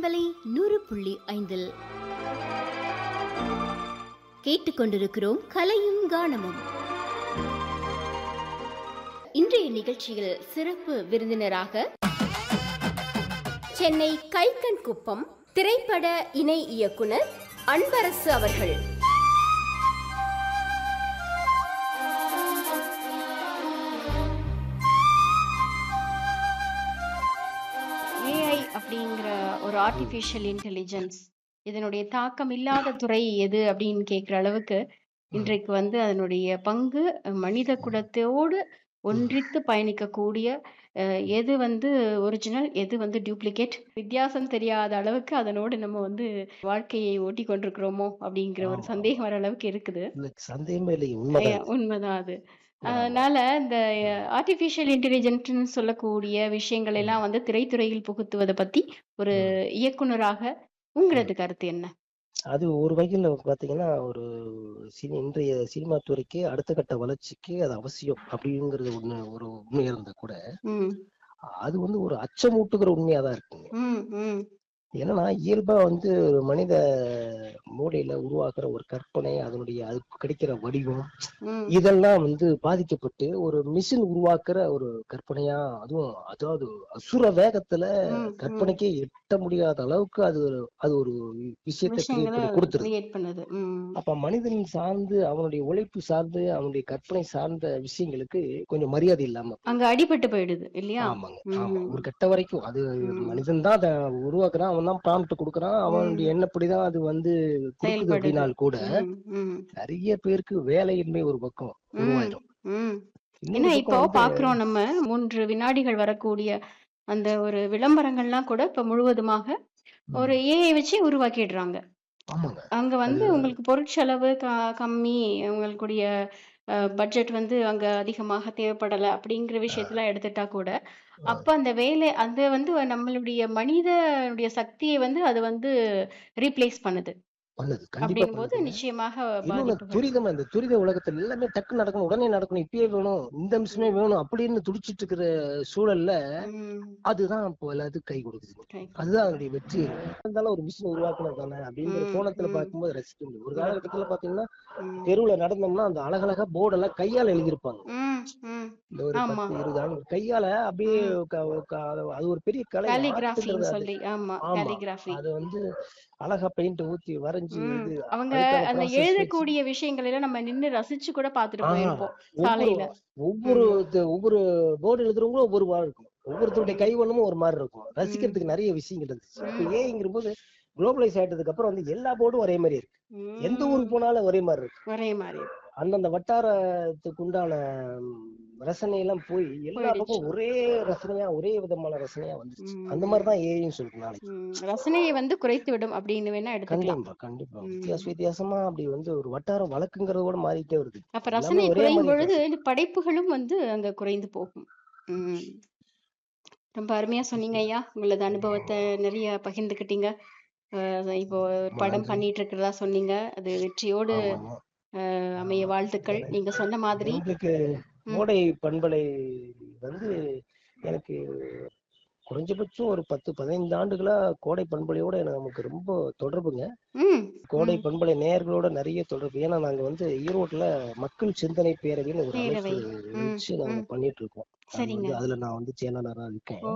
பண்பலை நூறு புள்ளி ஐந்தில் கேட்டுக்கொண்டிருக்கிறோம் கலையும் கானமும் இன்றைய நிகழ்ச்சியில் சிறப்பு விருந்தினராக சென்னை கைக்கண் குப்பம் திரைப்பட இணை இயக்குனர் அன்பரசு அவர்கள் ஏஐ அப்படிங்கிற ஒரு ஆர்டிஃபிஷியல் இன்டெலிஜென்ஸ் இதனுடைய தாக்கம் இல்லாத துறை எது அப்படின்னு கேட்குற அளவுக்கு இன்றைக்கு வந்து அதனுடைய பங்கு மனித குலத்தோடு ஒன்றித்து பயணிக்கக்கூடிய அஹ், எது வந்து ஒரிஜினல் எது வந்து டூப்ளிகேட் வித்தியாசம் தெரியாத அளவுக்கு அதனோடு நம்ம வந்து வாழ்க்கையை ஓட்டி கொண்டிருக்கிறோமோ அப்படிங்கிற ஒரு ஆமா. சந்தேகம் வர அளவுக்கு இருக்குது இல்ல சந்தேகமே இல்லை உண்மைதான் அஹ், உண்மைதான் அது ஆமா. அதனால இந்த ஆர்டிஃபிஷியல் இன்டெலிஜென்ட்னு சொல்லக்கூடிய விஷயங்கள் எல்லாம் வந்து திரைத்துறையில் புகுத்துவதை பத்தி ஒரு இயக்குனராக உங்களது கருத்து என்ன அது ஒரு வகையில் பாத்தீங்கன்னா ஒரு சினி இன்றைய சினிமா துறைக்கு அடுத்த கட்ட வளர்ச்சிக்கு அது அவசியம் அப்படிங்கிறது ஒண்ணு ஒரு உண்மை இருந்தா கூட ம் அது வந்து ஒரு அச்சமூட்டுகிற உண்மையா தான் இருக்குங்க ம் ம் என்னன்னா இயல்பா வந்து ஒரு மனித மூளையில உருவாக்குற ஒரு கற்பனை அதனுடைய அதுக்கு கிடைக்கிற வடிவம் ம் இதெல்லாம் வந்து பாதிக்கப்பட்டு ஒரு மிஷின் உருவாக்குற ஒரு கற்பனையா அதுவும் அதாவது அசுர வேகத்துல ம், ம். கற்பனைக்கே எட்ட முடியாத அளவுக்கு அது ஒரு அது ஒரு விஷயத்தை கிரியேட் விஷயங்களை பண்ணி கொடுத்துருது கிரியேட் பண்ணுது ம் அப்ப மனிதன் சார்ந்து அவனுடைய உழைப்பு சார்ந்து அவனுடைய கற்பனை சார்ந்த விஷயங்களுக்கு கொஞ்சம் மரியாதை இல்லாம அங்க அடிபட்டு போயிடுது இல்லையா ஆமாங்க ஆமா ம். ஒரு கட்ட வரைக்கும் அது ம். மனிதன் தான் அதை உருவாக்குறான் அவன் தான் ப்ராம்ப்ட் கொடுக்குறான் அவனுடைய எண்ணப்படிதான் அது வந்து கொடுக்குது செயல்படுது. அப்படின்னால் கூட ம் ம் நிறைய பேருக்கு வேலையின்மை ஒரு பக்கம் உருவாயிரும் ம் இன்னொரு ஏன்னா பக்கம் இப்போ வந்து- பாக்குறோம் நம்ம மூன்று வினாடிகள் வரக்கூடிய அந்த ஒரு விளம்பரங்கள்லாம் கூட இப்ப முழுவதுமாக ஒரு ஏஐ வச்சு உருவாக்கிடுறாங்க ஆமாங்க அங்க வந்து அது- உங்களுக்கு பொருட்செலவு க- கம்மி உங்களுடைய பட்ஜெட் வந்து அங்க அதிகமாக தேவைப்படல அப்படிங்கிற விஷயத்தெல்லாம் எடுத்துட்டா கூட அப்ப அந்த வேலை அந்த வந்து நம்மளுடைய மனிதனுடைய சக்தியை வந்து அது வந்து ரீப்ளேஸ் பண்ணுது பண்ணுது கண்டிப்பா அப்படிங்கும்போது பண்ணுதுங்க. நிச்சயமாக இன்னொன்னு பாதிப்புகள் துரிதமா இந்த துரித உலகத்துல எல்லாமே டக்கு நடக்கணும் உடனே நடக்கணும் இப்பயே வேணும் இந்த நிமிஷமே வேணும் அப்படின்னு துடிச்சிட்டு இருக்கிற சூழல்ல ம், அதுதான் இப்போ எல்லாத்துக்கும் கை கொடுக்குது கை அதுதான் அதனுடைய வெற்றி இருந்தாலும் ஒரு மிஷின் உருவாக்குனது தானே அப்படிங்கிற ம், கோணத்துல ம். பார்க்கும்போது ரசிக்க முடியும் ஒரு காலகட்டத்துல பாத்தீங்கன்னா ம், தெருவுல நடந்தோம்னா அந்த அழகழகா போர்டெல்லாம் கையால எழுதியிருப்பாங்க ம், ம். இந்த ஒரு ஆமா. பத்து இருபது ஆண்டு கையால அப்படியே க- க- அது ஒரு பெரிய கலை கேலிகிராஃபின்னு ஆர்ட்ங்கிறது அது. சொல்லி ஆமா ஆமா. கேலிகிராஃபி அது வந்து அழகா பெயிண்ட் ஊத்தி வரைஞ்சு ம். இது அவங்க அதுக்கான அந்த process வச்சு- எழுதக்கூடிய விஷயங்கள் எல்லாம் நம்ம நின்னு ரசிச்சு கூட பாத்துட்டு ஆ, போயிருப்போம் ஒவ்வொரு சாலையில ஒவ்வொரு இது- ஒவ்வொரு போர்டு எழுதுறவங்களும் ஒவ்வொரு மாதிரி இருக்கும் ஒவ்வொருத்தருடைய கைவண்ணமும் ஒரு மாதிரி இருக்கும் ரசிக்கிறதுக்கு நிறைய விஷயங்கள் இருந்துச்சு இப்ப ம். ஏங்கிற போது குளோபலைஸ் ஆயிட்டதுக்கு அப்புறம் வந்து எல்லா போர்டும் ஒரே மாதிரி இருக்கு ம், எந்த ஊருக்கு போனாலும் ஒரே மாதிரி இருக்கு ஒரே மாதிரி அந்தந்த வட்டாரத்துக்கு உண்டான ம், ரசனை எல்லாம் போய் எல்லா போயிடுச்சு. பக்கம் ஒரே ரசனையா ஒரே விதமான ரசனையா வந்துருச்சு ம். அந்த மாதிரி தான் ஏன்னு சொல்லிட்டு நாளைக்கு ம், ரசனையை வந்து குறைத்து விடும் அப்படின்னு வேணா எடுத்துக்கலாம் கண்டிப்பா கண்டிப்பா ம். வித்தியாச வித்தியாசமா அப்படி வந்து ஒரு வட்டாரம் வழக்குங்கிறது கூட மாறிட்டே வருது அப்ப எல்லாமே ரசனை ஒரே குறையும் மாதிரி பொழுது இந்த படைப்புகளும் வந்து அங்க குறைந்து போகும் ம். ரொம்ப அருமையா சொன்னீங்க ஐயா உங்களது அனுபவத்தை நிறைய பகிர்ந்துக்கிட்டீங்க அஹ் இப்போ ஒரு படம் நன்றி. பண்ணிட்டு இருக்கிறதா சொன்னீங்க அது வெற்றியோடு ஆமாங்க. அஹ், அமைய வாழ்த்துக்கள் நீங்க சொன்ன மாதிரி எங்களுக்கு கோடை பண்பலை வந்து எனக்கு குறைஞ்சபட்சம் ஒரு பத்து பதினைந்து ஆண்டுகளா கோடை பண்பலையோட எனக்கு நமக்கு ரொம்ப தொடர்புங்க ம் கோடை ம். பண்பலை நேயர்களோட நிறைய தொடர்பு ஏன்னா நாங்க வந்து ஈரோட்ல மக்கள் சிந்தனை பேரவைன்னு ஒரு பேரவை. அமைப்பு ம், வச்சு நாங்க ம். பண்ணிட்டு இருக்கோம் அது சரிங்க வந்து அதுல நான் வந்து செயலாளரா இருக்கேன்